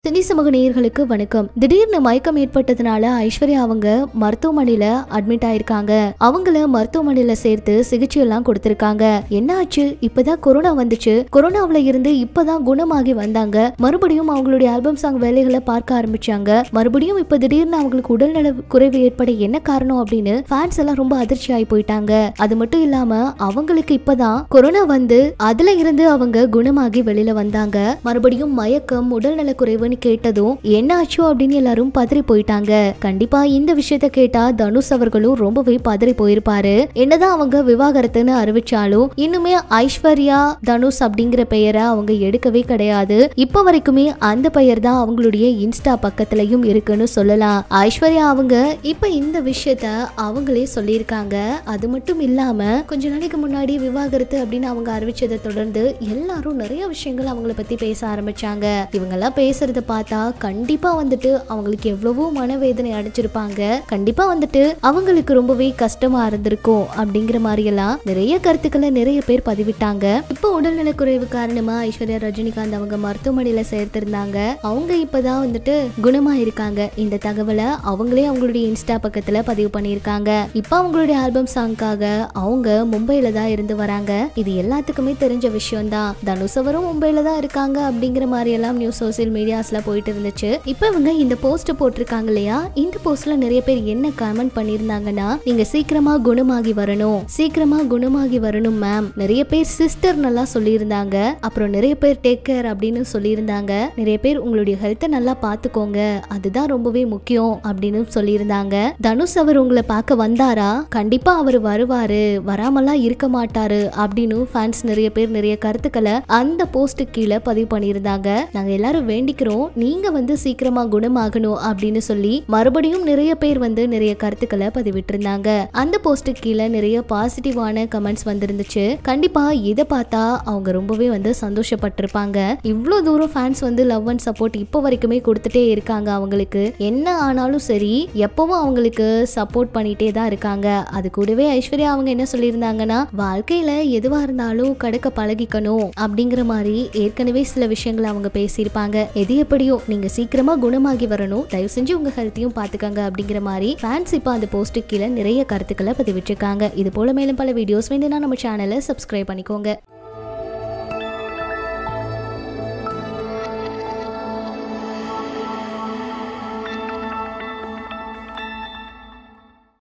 cine சமூக நேயர்களுக்கு வணக்கம் திடீர்னு மயக்கம் ஏற்பட்டதுனால ஐஸ்வர்யா அவங்க மருத்துவமனையில அட்மிட் ஆயிருக்காங்க அவங்கள மருத்துவமனையில சேர்த்து சிகிச்சை எல்லாம் கொடுத்திருக்காங்க என்ன ஆச்சு இப்பதான் கொரோனா வந்துச்சு கொரோனாவுல இருந்து இப்பதான் குணமாகி வந்தாங்க மறுபடியும் அவங்களுடைய ஆல்பம் சாங் வேலைகளை பார்க்க ஆரம்பிச்சாங்க மறுபடியும் இப்ப திடீர்னு அவங்களுக்கு உடல்நல குறைவு ஏற்பட என்ன காரணம் அப்படின்னு ஃபேன்ஸ் எல்லாம் ரொம்ப அதிர்ச்சி ஆகி போயிட்டாங்க அது மட்டும் இல்லாம அவங்களுக்கு இப்பதான் கொரோனா வந்து அதுல இருந்து அவங்க குணமாகி வெளியில வந்தாங்க மறுபடியும் மயக்கம் உடல்நல குறைவுன்னு கேட்டதும் என்ன ஆச்சோ அப்படின்னு எல்லாரும் பதறி போயிட்டாங்க கண்டிப்பா இந்த விஷயத்த கேட்டா தனுஷ் அவர்களும் ரொம்பவே பதறி போயிருப்பாரு என்னதான் அவங்க விவாகரத்துன்னு அறிவிச்சாலும் இன்னுமே ஐஸ்வர்யா தனுஷ் அப்படிங்கிற பெயரை அவங்க எடுக்கவே கிடையாது இப்ப வரைக்குமே அந்த பெயர் தான் அவங்களுடைய இன்ஸ்டா பக்கத்துலயும் இருக்குன்னு சொல்லலாம் ஐஸ்வர்யா அவங்க இப்ப இந்த விஷயத்த அவங்களே சொல்லியிருக்காங்க அது மட்டும் இல்லாம கொஞ்ச நாளைக்கு முன்னாடி விவாகரத்து அப்படின்னு அவங்க அறிவிச்சதை தொடர்ந்து எல்லாரும் நிறைய விஷயங்கள் அவங்கள பத்தி பேச ஆரம்பிச்சாங்க இவங்கெல்லாம் பேசுறத பார்த்தா கண்டிப்பா வந்துட்டு அவங்களுக்கு எவ்வளவோ மனவேதனை அடைச்சிருப்பாங்க கண்டிப்பா வந்துட்டு அவங்களுக்கு ரொம்பவே கஷ்டமா இருந்திருக்கும் அப்படிங்கிற மாதிரி எல்லாம் நிறைய கருத்துக்களை நிறைய பேர் பதிவிட்டாங்க இப்போ உடல்நலக் குறைவு காரணமா ஐஸ்வர்யா ரஜினிகாந்த் அவங்க மருத்துவமனையில சேர்த்திருந்தாங்க அவங்க இப்பதான் வந்துட்டு குணமா இருக்காங்க இந்த தகவலை அவங்களே அவங்களுடைய இன்ஸ்டா பக்கத்துல பதிவு பண்ணியிருக்காங்க இப்போ அவங்களுடைய ஆல்பம் சாங்காக அவங்க மும்பையில தான் இருந்து வராங்க இது எல்லாத்துக்குமே தெரிஞ்ச விஷயம் தான் தனுஷ் அவரும் மும்பையில தான் இருக்காங்க அப்படிங்கிற மாதிரி எல்லாம் நியூஸ் சோசியல் மீடியாஸ்ல போயிட்டு இருந்துச்சு இப்போ இவங்க இந்த போஸ்ட் போட்டிருக்காங்க இல்லையா இந்த போஸ்ட்ல நிறைய பேர் என்ன கமெண்ட் பண்ணியிருந்தாங்கன்னா நீங்க சீக்கிரமா குணமாகி வரணும் சீக்கிரமா குணமாகி வரணும் மேம் நிறைய பேர் சிஸ்டர் நல்லா சொல்லியிருந்தாங்க அப்புறம் நிறைய பேர் டேக் கேர் அப்படின்னு சொல்லியிருந்தாங்க நிறைய பேர் உங்களுடைய ஹெல்த்தை நல்லா பார்த்துக்கோங்க அதுதான் ரொம்பவே முக்கியம் அப்படின்னு சொல்லியிருந்தாங்க தனுஷ் அவர் உங்களை பார்க்க வந்தாரா கண்டிப்பா அவர் வருவாரு வராமலாம் இருக்க மாட்டாரு அப்படின்னு ஃபேன்ஸ் நிறைய பேர் நிறைய கருத்துக்களை அந்த போஸ்ட் கீழே பதிவு பண்ணியிருந்தாங்க நாங்க எல்லாரும் வேண்டிக்கிறோம் நீங்க வந்து சீக்கிரமா குணமாகணும் அப்படின்னு சொல்லி மறுபடியும் நிறைய பேர் வந்து நிறைய கருத்துக்களை பதிவிட்டிருந்தாங்க அந்த போஸ்ட் கீழே நிறைய பாசிட்டிவான கமெண்ட்ஸ் வந்திருந்துச்சு கண்டிப்பா இதை பார்த்தா அவங்க ரொம்பவே வந்து சந்தோஷப்பட்டிருப்பாங்க இவ்வளோ தூரம் ஃபேன்ஸ் வந்து லவ் அண்ட் சப்போர்ட் இப்போ வரைக்குமே கொடுத்துட்டே இருக்காங்க அவங்களுக்கு என்ன ஆனாலும் சரி எப்பவும் அவங்களுக்கு சப்போர்ட் பண்ணிட்டே தான் இருக்காங்க அது கூடவே ஐஸ்வர்யா அவங்க என்ன சொல்லியிருந்தாங்கன்னா வாழ்க்கையில எதுவா இருந்தாலும் கடக்க பழகிக்கணும் அப்படிங்கிற மாதிரி ஏற்கனவே சில விஷயங்களை அவங்க பேசியிருப்பாங்க எது எப்படியோ நீங்க சீக்கிரமா குணமாகி வரணும் தயவு செஞ்சு உங்க ஹெல்த்தையும் பாத்துக்கங்க அப்படிங்கிற மாதிரி ஃபேன்ஸ் இப்போ அந்த போஸ்ட்டு கீழே நிறைய கருத்துக்களை பதிவிட்டிருக்காங்க இது போல மேலும் பல வீடியோஸ் வேணும்னா நம்ம சேனலை சப்ஸ்கிரைப் பண்ணிக்கோங்க